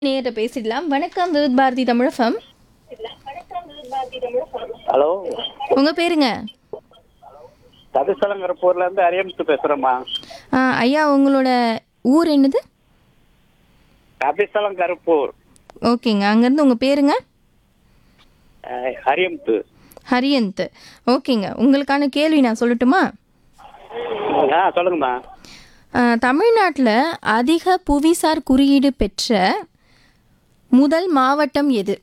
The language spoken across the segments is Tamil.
நேரிட்ட பேசிடலாம் வணக்கம் விவித் பாரதி தமிழகம் ஹலோ உங்க பேருங்க தவிசலங்கரப்பூர்ல இருந்து அரியமுத்து பேசுறேம்மா ஆ, ஐயா உங்களோட ஊர் என்னது தபிசலம் கருப்பூர் ஓகேங்க அங்கேருந்து உங்க பேருங்க அஹ், அரியமுத்து ஹரியந்த் ஓகேங்க உங்களுக்கான கேள்வி நான் சொல்லட்டுமா ஆ சொல்லுங்கம்மா தமிழ்நாட்டில் அதிக புவிசார் குறியீடு பெற்ற முதல் மாவட்டம் எது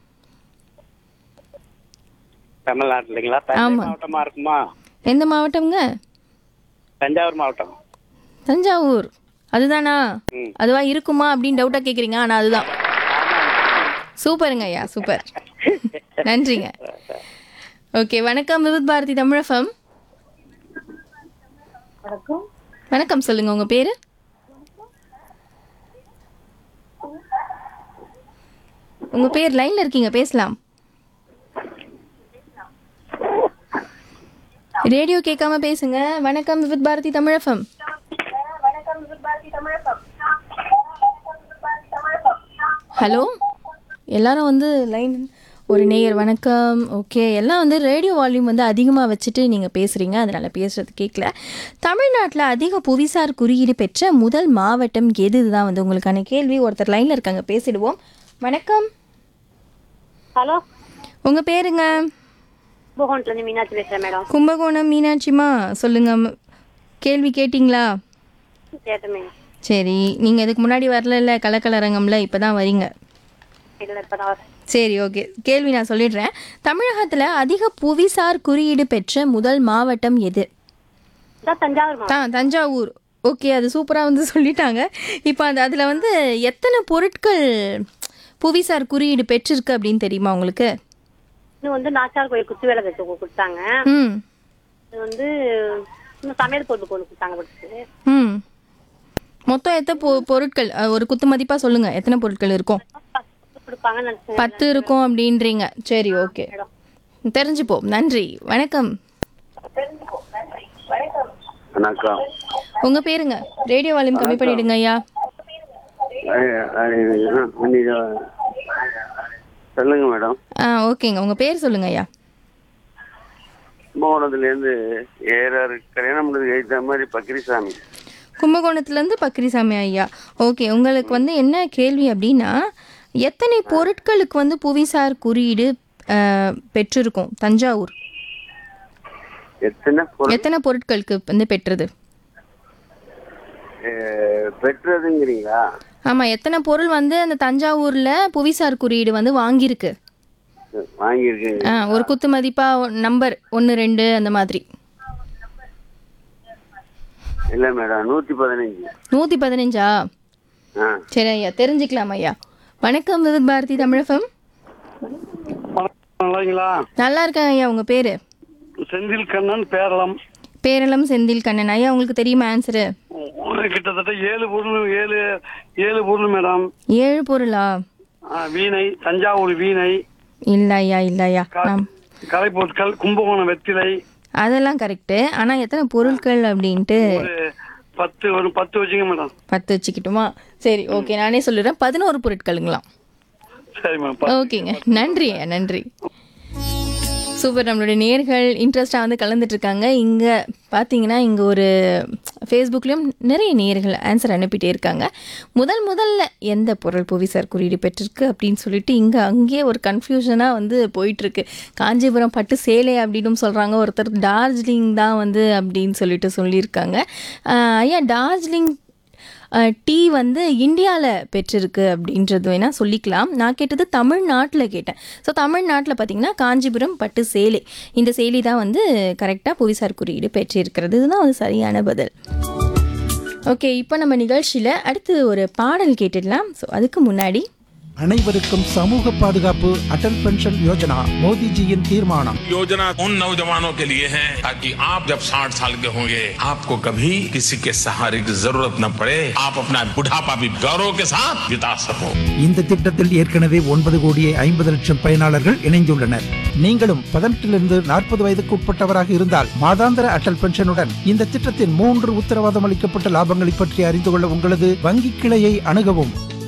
தமிழ்நாட்டுலங்களா தஞ்சை ஆமா. மாவட்டமா இருக்குமா எந்த மாவட்டம்ங்க தஞ்சாவூர் மாவட்டம் தஞ்சாவூர் அதுதானா ம். அதுவா இருக்குமா அப்படின்னு டவுட்டாக கேட்குறீங்க ஆனால் அதுதான் சூப்பருங்க ஐயா சூப்பர் நன்றிங்க ஓகே வணக்கம் விவித் பாரதி தமிழகம் வணக்கம் சொல்லுங்க உங்க பேரு உங்க பேர் லைன்ல இருக்கீங்க பேசலாம் ரேடியோ கேட்காம பேசுங்க வணக்கம் விவித் பாரதி தமிழகம் ஹலோ எல்லாரும் வந்து லைன் ஒரு நேயர் வணக்கம் ஓகே எல்லாம் வந்து ரேடியோ வால்யூம் வந்து அதிகமாக வச்சுட்டு நீங்கள் பேசுகிறீங்க அதனால் பேசுறது கேட்கல தமிழ்நாட்டில் அதிக புவிசார் குறியீடு பெற்ற முதல் மாவட்டம் எது இதுதான் வந்து உங்களுக்கான கேள்வி ஒருத்தர் லைனில் இருக்காங்க பேசிடுவோம் வணக்கம் ஹலோ உங்கள் பேருங்க புகோன்லேருந்து மீனாட்சி பேசுகிறேன் மேடம் கும்பகோணம் மீனாட்சிமா சொல்லுங்க ம- கேள்வி கேட்டிங்களா கேட்டமே சரி நீங்கள் இதுக்கு முன்னாடி வரல கலக்கலரங்கம்ல இப்போ தான் வரீங்க இல்லை இப்போ தான் சரி ஓகே கேள்வி நான் சொல்லிடுறேன் தமிழகத்தில் அதிக புவிசார் குறியீடு பெற்ற முதல் மாவட்டம் எது இதான் தஞ்சாவூர் மாவட்டம் தான் தஞ்சாவூர் ஓகே அது சூப்பராக வந்து சொல்லிட்டாங்க இப்போ அந்த அதில் வந்து எத்தனை பொருட்கள் புவிசார் குறியீடு பெற்றிருக்கு அப்படின்னு தெரியுமா உங்களுக்கு இன்னும் வந்து நாச்சார் கோயில் குத்து வேலை வச்சு கொடுத்தாங்க ம் இது வந்து இன்னும் சமையல் பொருள் கொண்டு கொடுத்தாங்க கொடுத்து ம் மொத்தம் எத்தனை பொ பொருட்கள் அஹ், ஒரு குத்து மதிப்பாக சொல்லுங்கள் எத்தனை பொருட்கள் இருக்கும் கொடுப்பாங்கன்னு நினச்சேன் பத்து இருக்கும் அப்படின்றீங்க சரி ஓகே தெரிஞ்சுப்போம் நன்றி வணக்கம் வணக்கம் உங்கள் பேருங்க ரேடியோ வால்யூம் கம்மி பண்ணிடுங்க ஐயா சொல்லுங்க மேடம் ஆ ஓகேங்க உங்கள் பேர் சொல்லுங்க ஐயா கும்பகோணத்துல இருந்து ஏறாரு கல்யாணம் பண்ணதுக்கு எழுத்த மாதிரி பக்ரிசாமி கும்பகோணத்துலேருந்து பக்ரிசாமி ஐயா ஓகே உங்களுக்கு வந்து என்ன கேள்வி அப்படின்னா எத்தனை பொருட்களுக்கு வந்து புவிசார் குறியீடு அஹ், பெற்றிருக்கும் தஞ்சாவூர் எத்தனை பொருள் எத்தனை பொருட்களுக்கு வந்து பெற்றது அஹ், பெற்றதுங்கிறீங்களா ஆமாம் எத்தனை பொருள் வந்து அந்த தஞ்சாவூரில் புவிசார் குறியீடு வந்து வாங்கியிருக்கு வாங்கியிருக்கீங்க ஆ ஒரு குத்து மதிப்பாக நம்பர் ஒன்று ரெண்டு அந்த மாதிரி இல்ல மேடம் நூத்தி பதினஞ்சு நூற்றி பதினஞ்சா ஆ சரி ஐயா தெரிஞ்சுக்கலாம் ஐயா வணக்கம் விவித் பாரதி தமிழகம் நல்லாங்களா நல்லா இருக்கேன் ஐயா உங்கள் பேர் செந்தில் கண்ணன் பேரளம் பேரளம் செந்தில் கண்ணன் ஐயா உங்களுக்கு தெரியுமா ஆன்சரு ஒரு கிட்டத்தட்ட ஏழு பொருள் ஏழு ஏழு பொருள் மேடம் ஏழு பொருளா ஆ, வீணை தஞ்சாவூர் வீணை இல்லை ஐயா இல்லை ஐயா நாம் கலை பொருட்கள் கும்பகோணம் வெற்றிலை அதெல்லாம் கரெக்டு ஆனால் எத்தனை பொருட்கள் அப்படின்ட்டு ஒரு பத்து ஒரு பத்து வச்சுங்க மேடம் பத்து வச்சுக்கிட்டுமா சரி ஓகே நானே சொல்லிடுறேன் பதினோரு பொருட்களுங்களாம் சரி மேடம் ஓகேங்க நன்றி ஐயா நன்றி சூப்பர் நம்மளுடைய நேர்கள் இன்ட்ரெஸ்டாக வந்து கலந்துட்டு இருக்காங்க இங்கே பார்த்தீங்கன்னா இங்கே ஒரு ஃபேஸ்புக்லேயும் நிறைய நேர்கள் ஆன்சர் அனுப்பிட்டே இருக்காங்க முதல் முதல்ல எந்த பொருள் புவிசார் குறியீடு பெற்றிருக்கு அப்படின்னு சொல்லிட்டு இங்கே அங்கேயே ஒரு கன்ஃபியூஷனாக வந்து போயிட்டுருக்கு காஞ்சிபுரம் பட்டு சேலை அப்படின்னு சொல்கிறாங்க ஒருத்தர் டார்ஜிலிங் தான் வந்து அப்படின்னு சொல்லிட்டு சொல்லியிருக்காங்க ஆஹ் ஐயா டார்ஜிலிங் டீ வந்து இந்தியாவில் பெற்றிருக்கு அப்படின்றது வேணால் சொல்லிக்கலாம் நான் கேட்டது தமிழ்நாட்டில் கேட்டேன் ஸோ தமிழ்நாட்டில் பார்த்தீங்கன்னா காஞ்சிபுரம் பட்டு சேலை இந்த சேலை தான் வந்து கரெக்டாக புவிசார் குறியீடு பெற்றிருக்கிறது இதுதான் வந்து சரியான பதில் ஓகே இப்போ நம்ம நிகழ்ச்சியில் அடுத்து ஒரு பாடல் கேட்டுடலாம் ஸோ அதுக்கு முன்னாடி அனைவருக்கும் சமூக பாதுகாப்பு அடல் பென்ஷன் யோஜனா மோடிஜியின் தீர்மானம் योजना उन नौजवानों के लिए है ताकि आप जब 60 साल के होंगे आपको कभी किसी के सहारे की जरूरत न पड़े आप अपना बुढ़ापा भी गौरव के साथ बिता सको இந்த திட்டத்தில் ஏற்கனவே ஒன்பது கோடியே ஐம்பது லட்சம் பயனாளர்கள் இணைந்துள்ளனர் நீங்களும் பதினெட்டிலிருந்து நாற்பது வயதுக்கு உட்பட்டவராக இருந்தால் மாதாந்திர அடல் பென்ஷனுடன் இந்த திட்டத்தின் மூன்று உத்தரவாதம் அளிக்கப்பட்ட லாபங்களை பற்றி அறிந்து கொள்ள உங்களது வங்கி கிளையை அணுகவும்